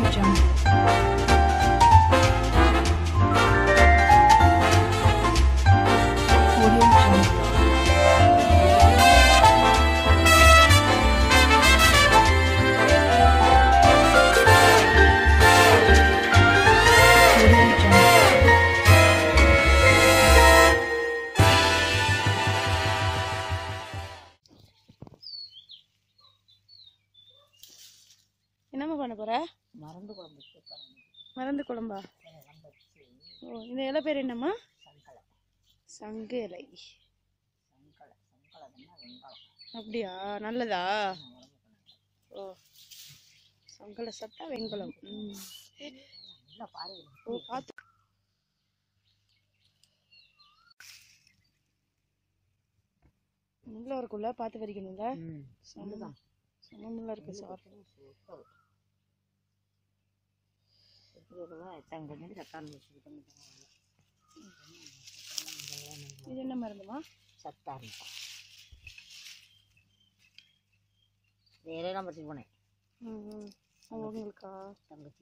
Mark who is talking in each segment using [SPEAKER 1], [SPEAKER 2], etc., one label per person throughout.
[SPEAKER 1] Jungle. Audio Jungle. Audio Jungle.
[SPEAKER 2] என்னம்மா பண்ண போற
[SPEAKER 3] மறந்து குழம்பு வச்சுருப்பாங்க
[SPEAKER 2] மறந்து குழம்பா ஓ இந்த இலை பேர் என்னம்மா சங்கு இலை
[SPEAKER 3] சங்கலை சங்கலைன்னா வெங்காயம்
[SPEAKER 2] அப்படியா நல்லதா ஓ சங்கலை சாப்பிட்டா வெண்கலம் ம்
[SPEAKER 3] நல்லா பாரு
[SPEAKER 2] ஓ பார்த்து முள்ள இருக்குல்ல பார்த்து பறிக்கணும்ல
[SPEAKER 3] ம்
[SPEAKER 2] சமம் சம முள்ள இருக்கு சார்
[SPEAKER 3] சூப்பர் எப்படி இருக்குதோ எட்டாம் கொஞ்சம் சத்தான வச்சுக்கிட்டோம்
[SPEAKER 2] இது என்ன மருந்துமா
[SPEAKER 3] சத்தான வேற நான் பறிச்சு போனேன்
[SPEAKER 2] ம் ம் உங்களுக்கா
[SPEAKER 3] தங்கச்சி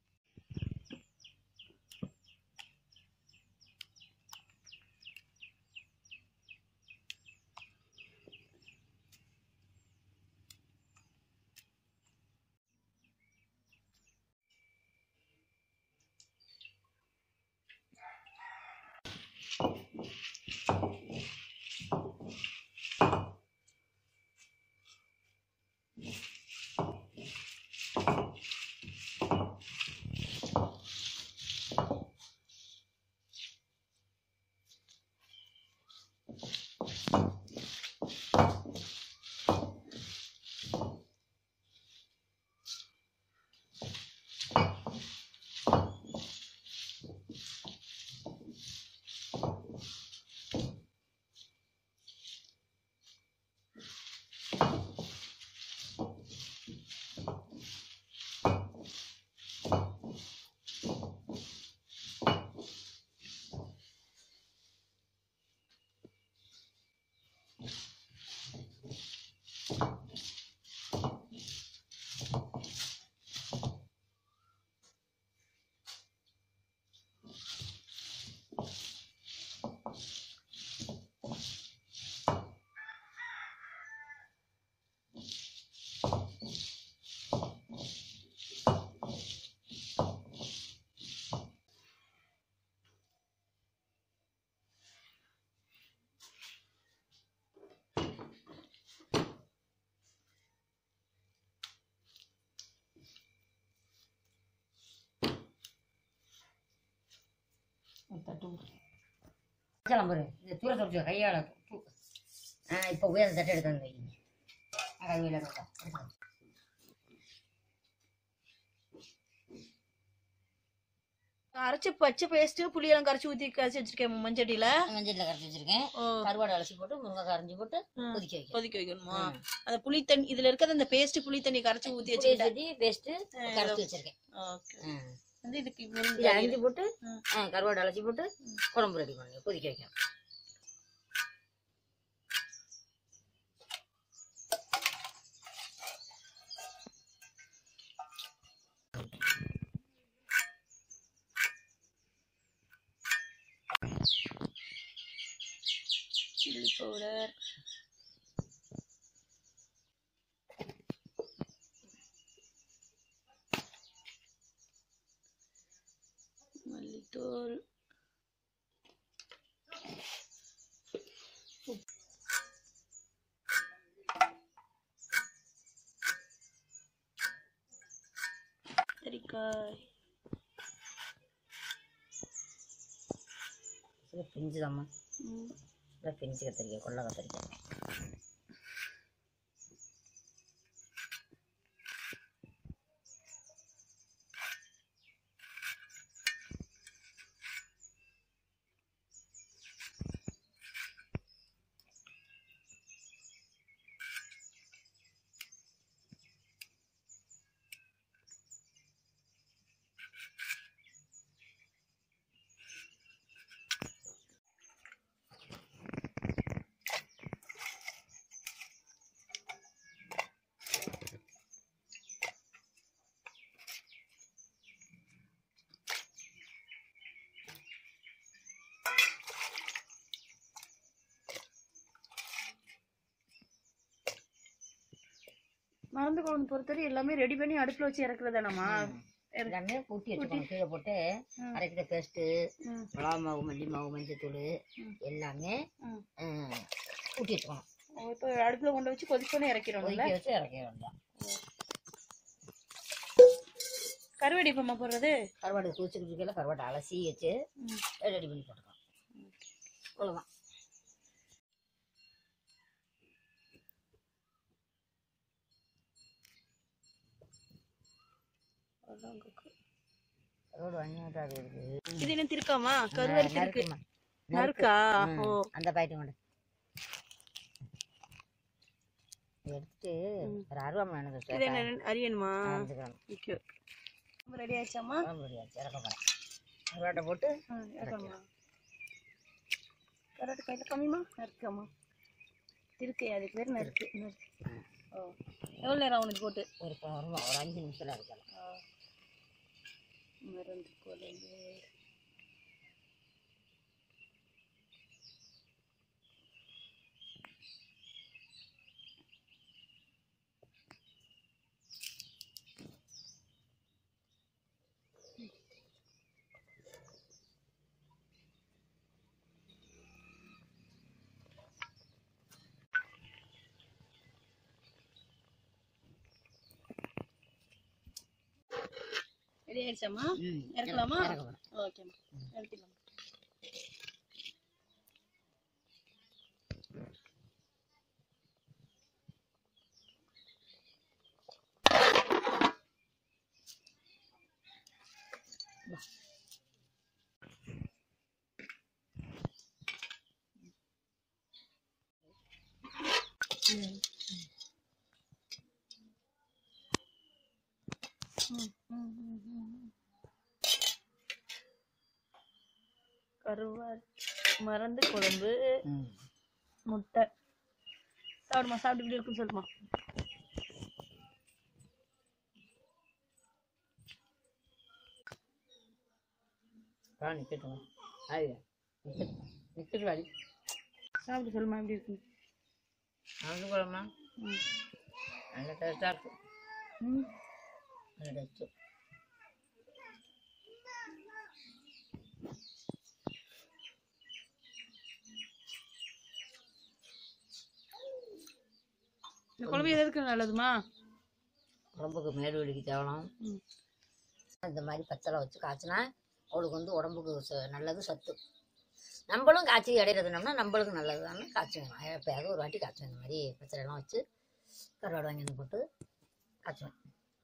[SPEAKER 3] தட்டு வச்சலாம் பாரு இந்த தூர தொட்டு கையால் ஆ இப்போ போய் அந்த தட்டை எடுத்து வந்து வைங்க கழுவியில் இருக்கா
[SPEAKER 2] அரைச்ச பச்சை பேஸ்ட் புளியெல்லாம் கரைச்சி ஊத்தி கரைச்சி வச்சிருக்கேன் மஞ்சட்டில
[SPEAKER 3] மஞ்சளில் கரைச்சி வச்சிருக்கேன்
[SPEAKER 2] ஓ
[SPEAKER 3] கருவாடு அலசி போட்டு முருங்கை கரைஞ்சி போட்டு
[SPEAKER 2] ம்.
[SPEAKER 3] கொதிக்க வைக்கணும்
[SPEAKER 2] கொதிக்க வைக்கணுமா அந்த புளி தண்ணி இதுல இருக்கிறது அந்த பேஸ்ட் புளி தண்ணி கரைச்சி ஊத்தி வச்சுக்கிட்டேன்
[SPEAKER 3] வச்சுக்கிட்டேன் பேஸ்ட்டு கரைச்சி வச்சிருக்கேன்
[SPEAKER 2] ஓகே
[SPEAKER 3] ஆ.
[SPEAKER 2] வந்து இதுக்கு
[SPEAKER 3] இது அரிஞ்சு போட்டு
[SPEAKER 2] ம்.
[SPEAKER 3] ஆ, கருவாடு அலசி போட்டு குழம்பு ரெடி பண்ணுங்க கொதிக்க வைக்கணும்
[SPEAKER 2] சில்லி பவுடர் மல்லித்தூள் கத்திரிக்காய்
[SPEAKER 3] இதில் பிஞ்சு தாம்மா
[SPEAKER 2] ம்,
[SPEAKER 3] இதில் பிஞ்சு கத்திரிக்காய் கொள்ளை கத்திரிக்காய்
[SPEAKER 2] மறந்து குழம்பு பொறுத்தவரை எல்லாமே ரெடி பண்ணி அடுப்புல வச்சு இறக்குறதானம்மா
[SPEAKER 3] எல்லாமே கூட்டி வச்சுக்கணும் கீழே போட்டு அரைக்கிற பேஸ்ட்டு
[SPEAKER 2] ம்.
[SPEAKER 3] மிளகா மாவு மல்லி மாவு மஞ்சத்தூள் எல்லாமே
[SPEAKER 2] ம்.
[SPEAKER 3] ம், கூட்டி வச்சுக்கணும்
[SPEAKER 2] ஓ, இப்போ அடுப்புல கொண்டு வச்சு கொதிச்சோன்னே இறக்கிறோம்ல
[SPEAKER 3] கொதிக்க வச்சு இறக்க வேண்டாம்
[SPEAKER 2] கருவடி இப்பமா போடுறது
[SPEAKER 3] கருவாடு தூச்சிக்கிட்டு இருக்கையில கருவாட்டை அலசி வச்சு
[SPEAKER 2] ம்.
[SPEAKER 3] ரெடி பண்ணி போட்டுக்கலாம் அவ்வளோதான் கருவாடு வாங்கி அது இருக்கு
[SPEAKER 2] இது என்ன திருக்காமா கருவரிசி இருக்கு
[SPEAKER 3] நறுக்குமா.
[SPEAKER 2] நறுக்கா
[SPEAKER 3] ம்,
[SPEAKER 2] ஓ
[SPEAKER 3] அந்த பாக்கெட்டு கொண்டு எடுத்துட்டு ஒரு அருவாமனை எனக்கு
[SPEAKER 2] இது என்ன அரியணுமா
[SPEAKER 3] அரைஞ்சுக்கணும்
[SPEAKER 2] ஓகே ரெடி ஆயிடுச்சாமா
[SPEAKER 3] குழம்பு ரெடி ஆச்சு இறக்க போகிறேன் கருவாட்டை போட்டு
[SPEAKER 2] ஆ, இறக்கணுமா கரெக்ட் கையில் கம்மிமா நறுக்காமா இருக்கு அதுக்கு பேர் நறுக்கு நறுக்கு ஓ எவ்வளோ நேரம் அவனுக்கு போட்டு
[SPEAKER 3] ஒரு ப- ஒரு ஒரு அஞ்சு நிமிஷத்தில் இருக்கலாம்
[SPEAKER 2] மருந்து குழம்பு ரெடி ஆயிடுச்சாம்மா
[SPEAKER 3] ம்
[SPEAKER 2] இறக்கலாமா
[SPEAKER 3] இறக்க போகிறேன்
[SPEAKER 2] ஓகேம்மா இறக்கிடலாம் கருவாடு மறந்து குழம்பு
[SPEAKER 3] ம்
[SPEAKER 2] முட்டை சாப்பிடுமா சாப்பிட்டு இப்படி இருக்குன்னு சொல்லுமா
[SPEAKER 3] ஆ நிற்கட்டும் அது நிற்கட்டு வாடி
[SPEAKER 2] சாப்பிட்டு சொல்லுமா எப்படி இருக்கு
[SPEAKER 3] மறந்து குழம்பா
[SPEAKER 2] ம்.
[SPEAKER 3] நல்ல டேஸ்ட்டாக இருக்கும்
[SPEAKER 2] ம்
[SPEAKER 3] நல்ல டேஸ்ட்டு
[SPEAKER 2] இந்த குழம்பு எதுக்கு நல்லதுமா
[SPEAKER 3] உடம்புக்கு மேடு வெடிக்கு தேவலாம்
[SPEAKER 2] ம்
[SPEAKER 3] இந்த மாதிரி பச்சளை வச்சு காய்ச்சினா அவளுக்கு வந்து உடம்புக்கு ச- நல்லது சத்து நம்மளும் காய்ச்சி இடையிறதுனோம்னா நம்மளுக்கு நல்லது தானே காய்ச்சுவேன் எப்போயாவது ஒரு வாட்டி காய்ச்சுவேன் இந்த மாதிரி பச்சளைலாம் வச்சு கருவாடு வாங்கி வந்து போட்டு காய்ச்சுவேன்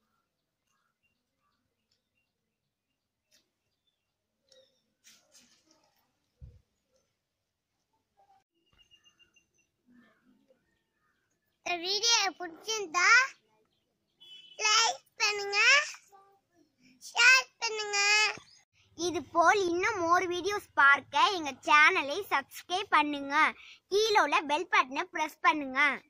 [SPEAKER 4] இந்த வீடியோ பிடிச்சிருந்தா லைக் பண்ணுங்க ஷேர் பண்ணுங்க இது போல் இன்னும் மோர் வீடியோஸ் பார்க்க எங்க சேனலை சப்ஸ்கிரைப் பண்ணுங்க கீழே உள்ள பெல் பட்டனை பிரஸ் பண்ணுங்க